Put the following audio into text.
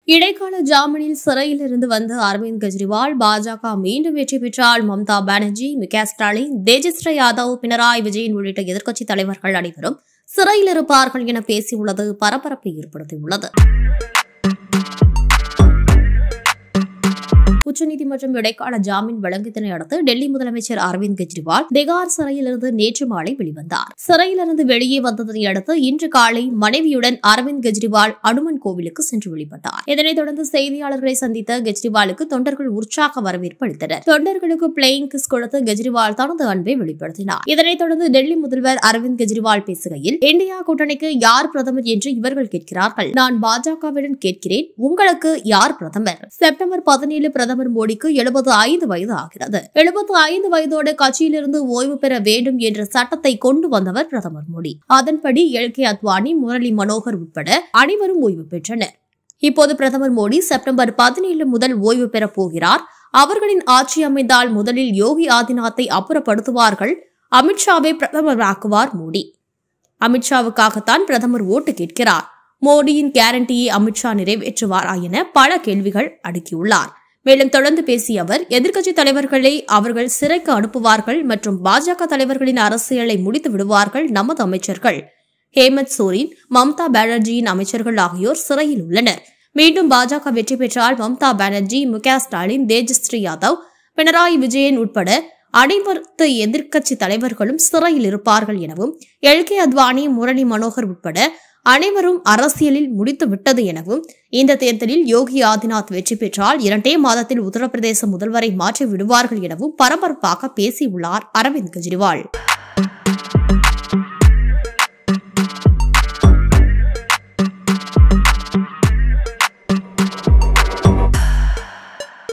இடைக்கால ஜாமீனில் சிறையில் இருந்து வந்த அரவிந்த் கெஜ்ரிவால் பாஜக மீண்டும் வெற்றி பெற்றால் மம்தா பானர்ஜி மு க ஸ்டாலின் தேஜஸ்ரீ யாதவ் பினராயி விஜயன் உள்ளிட்ட எதிர்க்கட்சித் தலைவர்கள் அனைவரும் சிறையில் இருப்பார்கள் என பேசியுள்ளது பரபரப்பை ஏற்படுத்தியுள்ளது உச்சநீதிமன்றம் இடைக்கால ஜாமீன் வழங்கியதனை அடுத்து டெல்லி முதலமைச்சர் அரவிந்த் கெஜ்ரிவால் திகார் சிறையிலிருந்து நேற்று மாலை வெளிவந்தார் சிறையிலிருந்து வெளியே வந்ததை அடுத்து இன்று காலை மனைவியுடன் அரவிந்த் கெஜ்ரிவால் அனுமன் கோவிலுக்கு சென்று வழிபட்டார் இதனைத் தொடர்ந்து செய்தியாளர்களை சந்தித்த கெஜ்ரிவாலுக்கு தொண்டர்கள் உற்சாக வரவேற்பு அளித்தனர் தொண்டர்களுக்கு பிளேயிங் கிஸ் கொடுத்து கெஜ்ரிவால் தனது அன்பை வெளிப்படுத்தினார் இதனைத் தொடர்ந்து டெல்லி முதல்வர் அரவிந்த் கெஜ்ரிவால் பேசுகையில் இந்தியா கூட்டணிக்கு யார் பிரதமர் என்று இவர்கள் கேட்கிறார்கள் நான் பாஜகவிடம் கேட்கிறேன் உங்களுக்கு யார் பிரதமர் செப்டம்பர் பதினேழு பிரதமர் மோடிக்கு எழுபது ஐந்து வயது ஆகிறது எழுபத்து ஐந்து வயதோடு கட்சியிலிருந்து ஓய்வு பெற வேண்டும் என்ற சட்டத்தை கொண்டு வந்தவர் பிரதமர் மோடி அதன்படி எல் கே அத்வானி முரளி மனோகர் உட்பட அனைவரும் ஓய்வு பெற்றனர் இப்போது பிரதமர் மோடி செப்டம்பர் பதினேழு முதல் ஓய்வு பெறப் போகிறார் அவர்களின் ஆட்சி அமைந்தால் முதலில் யோகி ஆதிநாத்தை அப்புறப்படுத்துவார்கள் அமித்ஷாவை பிரதமராக்குவார் மோடி அமித்ஷாவுக்காகத்தான் பிரதமர் ஓட்டு கேட்கிறார் மோடியின் கேரண்டியை அமித்ஷா நிறைவேற்றுவாரா என பல கேள்விகள் அடுக்கியுள்ளார் மேலும் தொடர்ந்து பேசிய அவர் எதிர்க்கட்சி தலைவர்களை அவர்கள் சிறைக்கு அனுப்புவார்கள் மற்றும் பாஜக தலைவர்களின் அரசியலை முடித்து விடுவார்கள் நமது அமைச்சர்கள் ஹேமந்த் சோரின் மம்தா பானர்ஜியின் அமைச்சர்கள் ஆகியோர் சிறையில் உள்ளனர் மீண்டும் பாஜக வெற்றி பெற்றால் மம்தா பானர்ஜி மு க ஸ்டாலின் தேஜஸ்ரீ யாதவ் பினராயி விஜயன் உட்பட அனைவரது எதிர்க்கட்சி தலைவர்களும் சிறையில் இருப்பார்கள் எனவும் எல் கே அத்வானி முரளி மனோகர் உட்பட அனைவரும் அரசியலில் முடித்து விட்டது எனவும் இந்த தேர்தலில் யோகி ஆதிநாத் வெற்றி பெற்றால் இரண்டே மாதத்தில் உத்தரப்பிரதேச முதல்வரை மாற்றி விடுவார்கள் எனவும் பரபரப்பாக பேசியுள்ளார் அரவிந்த் கெஜ்ரிவால்